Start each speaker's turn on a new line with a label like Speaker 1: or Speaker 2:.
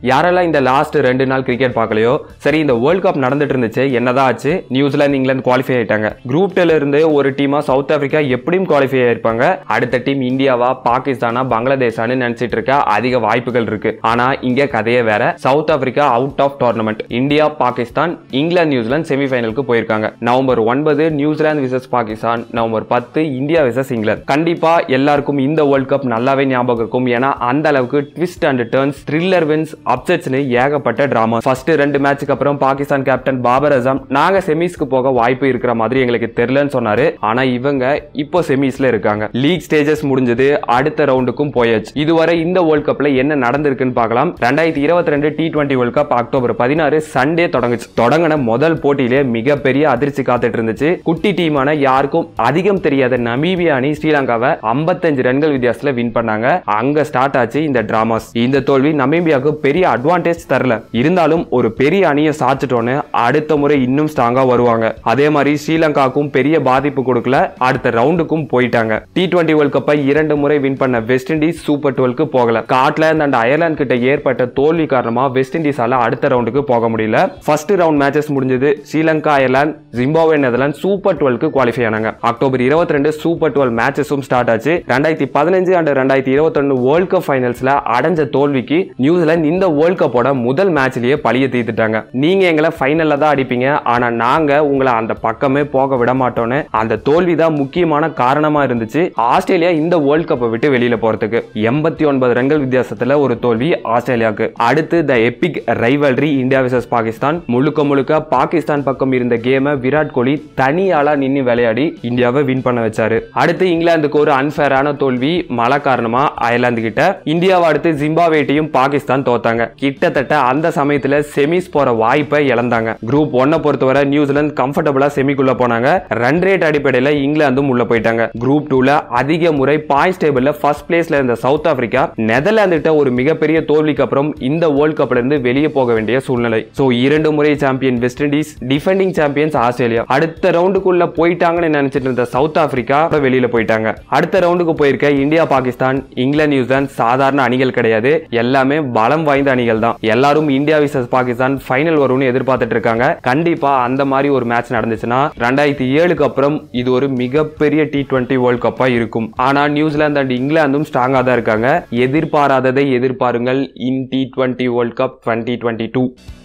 Speaker 1: யாரெல்லாம் இந்த லாஸ்ட் ரெண்டு நாள் கிரிக்கெட் பார்க்கலையோ சரி இந்த வேர்ல்ட் கப் நடந்துட்டு இருந்துச்சு என்னதான் ஆச்சு நியூசிலாந்து இங்கிலாந்து குவாலிஃபை ஆயிட்டாங்க குரூப் டேல இருந்து ஒரு டீமா சவுத் ஆப்பிரிக்கா எப்படியும் குவாலிஃபை ஆயிருப்பாங்க அடுத்த டீம் இந்தியாவா பாகிஸ்தானா பங்களாதேஷான்னு நினைச்சிட்டு இருக்க அதிக வாய்ப்புகள் இருக்கு ஆனா இங்க கதையே வேற South Africa out of tournament India Pakistan England New Zealand செமிஃபைனலுக்கு போயிருக்காங்க நவம்பர் ஒன்பது நியூசிலாந்து விசஸ் பாகிஸ்தான் நவம்பர் பத்து இந்தியா விசஸ் இங்கிலாந்து கண்டிப்பா எல்லாருக்கும் இந்த வேர்ல்ட் கப் நல்லாவே ஞாபகம் இருக்கும் ஏன்னா அந்த அளவுக்கு twist and turns thriller wins அப்செட்ஸ்னு ஏகப்பட்ட டிராமா ஃபர்ஸ்ட் ரெண்டு மேட்சுக்கு அப்புறம் பாகிஸ்தான் கேப்டன் பாபர் அசாம் நாங்க செமிஸ்க்கு போக வாய்ப்பு இருக்கிற மாதிரி எங்களுக்கு தெரியலன்னு சொன்னாரு ஆனா இவங்க இப்போ செமிஸ்ல இருக்காங்க லீக் ஸ்டேஜஸ் முடிஞ்சது அடுத்த ரவுண்டுக்கும் போயாச்சு இதுவரை இந்த வேர்ல்ட் கப்ல என்ன நடந்திருக்குன்னு பார்க்கலாம் ரெண்டாயிரத்தி இருபத்தி ரெண்டு டி டுவெண்ட்டி வேர்ல்ட் கப் அக்டோபர் பதினாறு சண்டே தொடங்குச்சு தொடங்கின முதல் போட்டியிலே மிகப்பெரிய அதிர்ச்சி காத்துட்டு இருந்துச்சு குட்டி டீமான யாருக்கும் அதிகம் தெரியாத நமீபியா அணி ஸ்ரீலங்காவை 55 ரன்கள் வித்தியாசத்துல வின் பண்ணாங்க அங்க ஸ்டார்ட் ஆச்சு இந்த டிராமாஸ் இந்த தோல்வி நமீபியாவுக்கு பெரிய அட்வான்டேஜ் தரல இருந்தாலும் ஒரு பெரிய அணியை சாச்சிட்டோன்னு அடுத்த முறை இன்னும் ஸ்ட்ராங்கா வருவாங்க அதே மாதிரி ஸ்ரீலங்காவுக்கும் பெரிய பாதிப்பு கொடுக்கல அடுத்த ரவுண்டுக்கும் போயிட்டாங்க டி டுவெண்ட்டி வேர்ல்ட் கப்பை இரண்டு முறை வின் பண்ண வெஸ்ட் இண்டீஸ் சூப்பர் டுவெல்க்கு போகல ஸ்காட்லாந்து அண்ட் அயர்லாந்து கிட்ட ஏற்பட்ட தோல்வி காரணமா வெஸ்ட் இண்டீஸால அடுத்த ரவுண்டுக்கு போக முடியல ஃபர்ஸ்ட் ரவுண்ட் மேட்சஸ் முடிஞ்சது Sri Lanka Ireland Zimbabwe Netherlands super டுவெல்க்கு குவாலிஃபை ஆனாங்க அக்டோபர் இருபத்தி ரெண்டு சூப்பர் டுவெல் மேட்சஸும் ஸ்டார்ட் ஆச்சு ரெண்டாயிரத்தி பதினஞ்சு அண்ட் ரெண்டாயிரத்தி இருபத்தொன்னு வேர்ல்ட் கப் ஃபைனல்ஸ்ல அடைஞ்ச தோல்விக்கு நியூசிலாந்து இந்த வேர்ல்ட் கப்போட முதல் மேட்ச்லயே பழிய தீர்த்துட்டாங்க நீங்க எங்களை ஃபைனல்ல தான் அடிப்பீங்க ஆனா நாங்க உங்களை அந்த பக்கமே போக விட மாட்டோம்னு அந்த தோல்வி தான் முக்கியமான காரணமா இருந்துச்சு ஆஸ்திரேலியா இந்த வேர்ல்ட் கப்பை விட்டு வெளியில போறதுக்கு எண்பத்தி ஒன்பது ரன்கள் வித்தியாசத்துல ஒரு தோல்வி ஆஸ்திரேலியாவுக்கு அடுத்து the epic rivalry India versus Pakistan முழுக்க முழுக்க பாகிஸ்தான் பக்கம் இருந்த கேமை விராட் கோலி தனியாளா நின்னு விளையாடி இந்தியாவை வின் பண்ண வச்சாரு அடுத்து இங்கிலாந்துக்கு ஒரு அன்பேரான தோல்வி மழை காரணமா அயர்லாந்து கிட்ட இந்தியாவை அடுத்து ஜிம்பாவேட்டையும் பாகிஸ்தான் தோத்தாங்க கிட்டத்தட்ட அந்த சமயத்துல செமிஸ் போற வாய்ப்பை இழந்தாங்க குரூப் ஒன்னை பொறுத்தவரை நியூசிலாந்து கம்ஃபர்டபுளா செமிக்குள்ள போனாங்க ரன் ரேட் அடிப்படையில இங்கிலாந்தும் உள்ள போயிட்டாங்க குரூப் டூல அதிக முறை பாயிண்ட்ஸ் டேபிள்ல ஃபர்ஸ்ட் பிளேஸ்ல இருந்த சவுத் ஆப்பிரிக்கா நெதர்லாந்து கிட்ட ஒரு மிகப்பெரிய தோல்விக்கு அப்புறம் இந்த வேர்ல்ட் கப்ல இருந்து வெளியே போக வேண்டிய சூழ்நிலை சோ இரண்டு முறை champion West Indies defending champions Australia அடுத்த ரவுண்டுக்குள்ள போயிட்டாங்கன்னு நினைச்சிட்டு இருந்த சவுத் ஆப்பிரிக்கா வெளியில போயிட்டாங்க அடுத்த ரவுண்டுக்கு போயிருக்க இந்தியா பாகிஸ்தான் இங்கிலாந்து நியூசிலாந்து சாதாரண அணிகள் கிடையாது எல்லாமே பலம் வாய்ந்த அணிகள் தான் எல்லாரும் இந்தியா விசஸ் பாகிஸ்தான் ஃபைனல் வரும்னு எதிர்பார்த்துட்டு இருக்காங்க கண்டிப்பா அந்த மாதிரி ஒரு மேட்ச் நடந்துச்சுன்னா ரெண்டாயிரத்தி ஏழுக்கு அப்புறம் இது ஒரு மிகப்பெரிய டி டுவெண்ட்டி வேர்ல்ட் கப்பா இருக்கும் ஆனா நியூசிலாந்து அண்ட் இங்கிலாந்தும் ஸ்ட்ராங்கா தான் இருக்காங்க எதிர்பாராததை எதிர்பாருங்கள் in T twenty world cup twenty twenty two